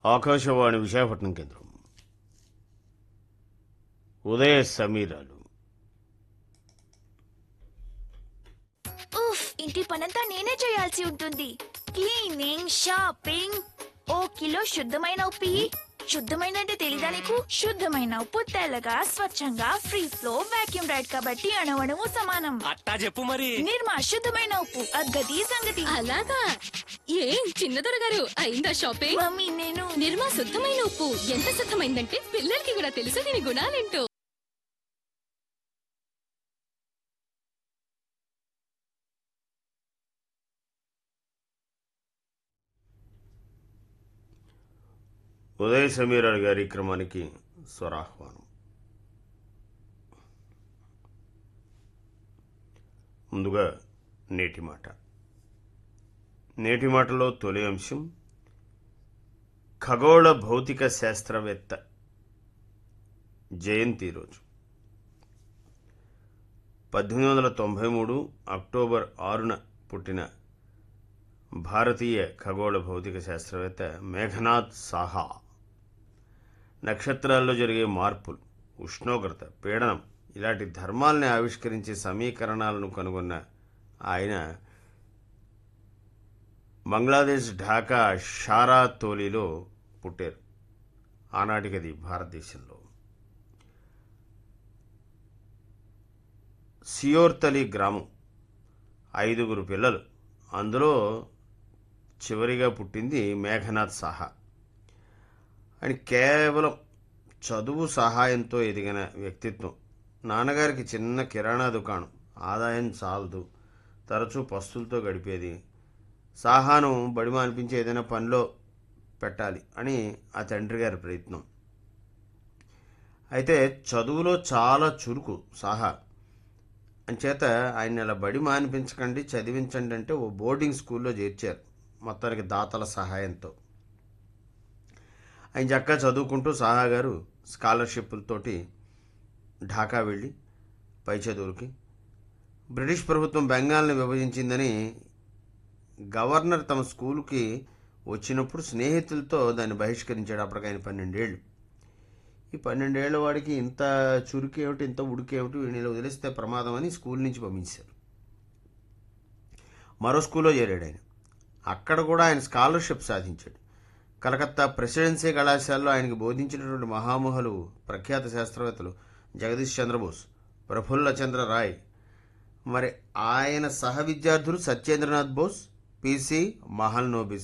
ఆకాశవాణి విశాఖపట్నం కేంద్రం ఉదయ సమీరాలు ఉఫ్ ఇంటి పనంతా నేనే చేయాల్సి ఉంటుంది క్లీనింగ్ షాపింగ్ ఓ కిలో శుద్ధమైన ఉప్పు ఇయ్యి. శుద్ధమైన అంటే తెలీదా నీకు శుద్ధమైన ఉప్పు తెల్లగా స్వచ్ఛంగా ఫ్రీ ఫ్లో వాక్యూమ్ రైడ్ కాబట్టి అణువణువు సమానం అట్టా చెప్పు మరి నిర్మా శుద్ధమైన ఉప్పు అగ్గది సంగతి అలాగా ఏం చిన్నదొర గారు అయిందా షాపింగ్ మమ్మీ నేను నిర్మా శుద్ధమైన ఉప్పు ఎంత శుద్ధమైందంటే పిల్లలకి కూడా తెలుసు దీని గుణాలేంటో ఉదయ సమీరాలు గారి క్రమానికి స్వరాహ్వానం ముందుగా నేటి మాట నేటి మాటలో తొలి అంశం ఖగోళ భౌతిక శాస్త్రవేత్త జయంతి రోజు పద్దెనిమిది వందల తొంభై మూడు అక్టోబర్ ఆరున పుట్టిన భారతీయ ఖగోళ భౌతిక శాస్త్రవేత్త మేఘనాథ్ సాహా నక్షత్రాల్లో జరిగే మార్పులు ఉష్ణోగ్రత పీడనం ఇలాంటి ధర్మాల్ని ఆవిష్కరించే సమీకరణాలను కనుగొన్న ఆయన బంగ్లాదేశ్ ఢాకా షారా తోలీలో పుట్టారు ఆనాటికది భారతదేశంలో సియోర్తలి గ్రామం ఐదుగురు పిల్లలు అందులో చివరిగా పుట్టింది మేఘనాథ్ సాహా ఆయన కేవలం చదువు సహాయంతో ఎదిగిన వ్యక్తిత్వం నాన్నగారికి చిన్న కిరాణా దుకాణం ఆదాయం చాలదు తరచూ పస్తులతో గడిపేది సాహాను బడిమ అనిపించే ఏదైనా పనిలో పెట్టాలి అని ఆ తండ్రి గారి ప్రయత్నం అయితే చదువులో చాలా చురుకు సాహా అంచేత ఆయన ఇలా బడి మానిపించకండి చదివించండి అంటే ఓ బోర్డింగ్ స్కూల్లో చేర్చారు మొత్తానికి దాతల సహాయంతో ఆయన చక్కగా చదువుకుంటూ సాహా గారు స్కాలర్షిప్లతోటి ఢాకా వెళ్ళి పై చదువులకి బ్రిటిష్ ప్రభుత్వం బెంగాల్ని విభజించిందని గవర్నర్ తమ స్కూల్కి వచ్చినప్పుడు స్నేహితులతో దాన్ని బహిష్కరించాడు అప్పటికి ఆయన పన్నెండేళ్ళు ఈ పన్నెండేళ్ల వాడికి ఇంత చురుకేమిటి ఇంత ఉడికేమిటి వీడిని వదిలేస్తే ప్రమాదం అని స్కూల్ నుంచి పంపించారు మరో స్కూల్లో చేరాడు ఆయన అక్కడ కూడా ఆయన స్కాలర్షిప్ సాధించాడు కలకత్తా ప్రెసిడెన్సీ కళాశాలలో ఆయనకు బోధించినటువంటి మహామహులు ప్రఖ్యాత శాస్త్రవేత్తలు జగదీష్ చంద్రబోస్ ప్రఫుల్ల చంద్ర రాయ్ మరి ఆయన సహ విద్యార్థులు Satyendranath Bose PC Mahalanobis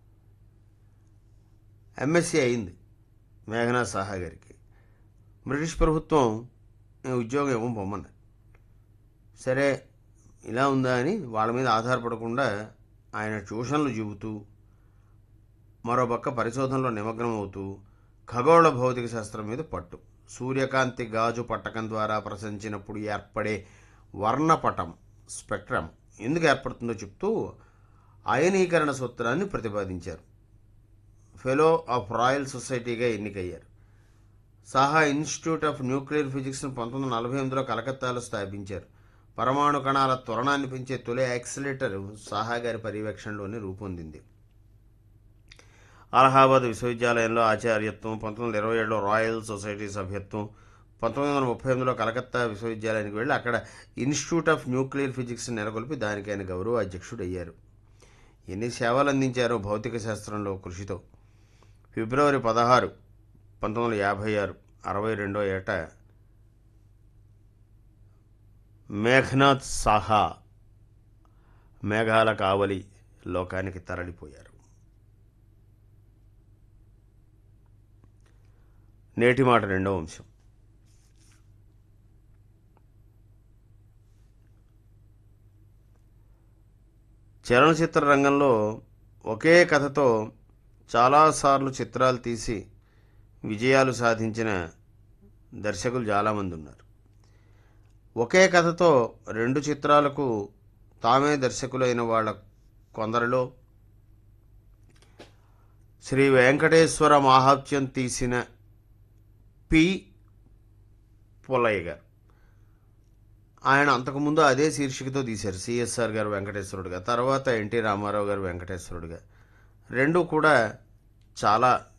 MSc అయింది మేఘనాథ్ సాహా గారికి బ్రిటిష్ ప్రభుత్వం "ఏ, ఉద్యోగం ఇవ్వం పొమ్మన్నారు సరే ఇలా ఉందా అని వాళ్ళ మీద ఆధారపడకుండా ఆయన ట్యూషన్లు చెబుతూ మరోపక్క పరిశోధనలో నిమగ్నం అవుతూ ఖగోళ భౌతిక శాస్త్రం మీద పట్టు సూర్యకాంతి గాజు పట్టకం ద్వారా ప్రసరించినప్పుడు ఏర్పడే వర్ణపటం స్పెక్ట్రమ్ ఎందుకు ఏర్పడుతుందో చెప్తూ అయనీకరణ సూత్రాన్ని ప్రతిపాదించారు ఫెలో ఆఫ్ రాయల్ సొసైటీగా ఎన్నికయ్యారు సాహా ఇన్స్టిట్యూట్ ఆఫ్ న్యూక్లియర్ ఫిజిక్స్ను పంతొమ్మిది వందల నలభై ఎనిమిదిలో కలకత్తాలో స్థాపించారు పరమాణు కణాల త్వరణాన్ని పెంచే తొలి యాక్సిలేటర్ సాహా గారి పర్యవేక్షణలోనే రూపొందింది అలహాబాద్ విశ్వవిద్యాలయంలో ఆచార్యత్వం పంతొమ్మిది వందల ఇరవై ఏడులో రాయల్ సొసైటీ సభ్యత్వం పంతొమ్మిది వందల ముప్పై ఎనిమిదిలో కలకత్తా విశ్వవిద్యాలయానికి వెళ్ళి అక్కడ ఇన్స్టిట్యూట్ ఆఫ్ న్యూక్లియర్ ఫిజిక్స్ నెలకొల్పి దానికి ఆయన గౌరవ అధ్యక్షుడు అయ్యారు ఎన్ని సేవలు అందించారో భౌతిక శాస్త్రంలో కృషితో ఫిబ్రవరి పదహారు పంతొమ్మిది వందల యాభై ఆరు అరవై రెండో ఏట మేఘనాథ్ సాహా మేఘాల కావలి లోకానికి తరలిపోయారు నేటి మాట రెండవ అంశం చలనచిత్ర రంగంలో ఒకే కథతో చాలాసార్లు చిత్రాలు తీసి విజయాలు సాధించిన దర్శకులు చాలామంది ఉన్నారు ఒకే కథతో రెండు చిత్రాలకు తామే దర్శకులైన వాళ్ళ కొందరిలో శ్రీ వెంకటేశ్వర మాహాత్యం తీసిన పి పుల్లయ్య గారు ఆయన అంతకుముందు అదే శీర్షికతో తీశారు సిఎస్ఆర్ గారు వెంకటేశ్వరుడుగా తర్వాత ఎన్టీ రామారావు గారు వెంకటేశ్వరుడుగా రెండు కూడా చాలా